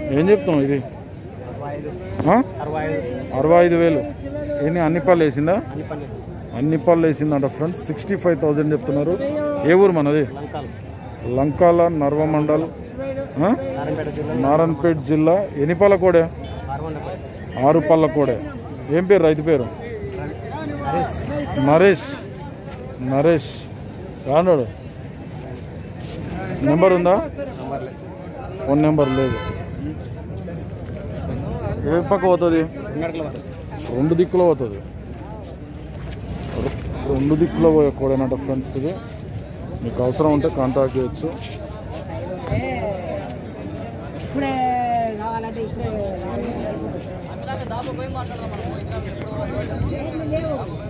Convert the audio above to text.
ఏం చెప్తున్నావు ఇది అరవై ఐదు ఆ? అరవై ఐదు అరవై ఐదు వేలు ఎన్ని అన్ని పళ్ళు వేసిందా అన్ని పని అన్ని పళ్ళు వేసిందంట ఫ్రెండ్స్ సిక్స్టీ ఫైవ్ థౌజండ్ చెప్తున్నారు ఏ ఊరు మనది లంకాలు లంకాల నర్వ మండల్ ఆ? నారాయణపేట జిల్లా నారాయణపేట జిల్లా ఎన్ని పళ్ళ కోడే ఆరుమండ ఆరు పళ్ళ కోడే ఏం పేరు రైతు పేరు హరీష్ నరేష్ నరేష్ రానుడు నెంబర్ ఉందా నంబర్ లేదు ఫోన్ నెంబర్ లేదు ఏ పక్క పోతుంది ఉన్నట్లు వాడు. రెండు దిక్కులో పోతుంది రెండు దిక్కులో పోయే కూడనట ఫ్రెండ్స్ ఇది మీకు అవసరం ఉంటే కాంటాక్ట్ చేయొచ్చు ఇప్పుడే కావాలంటే ఇప్పుడే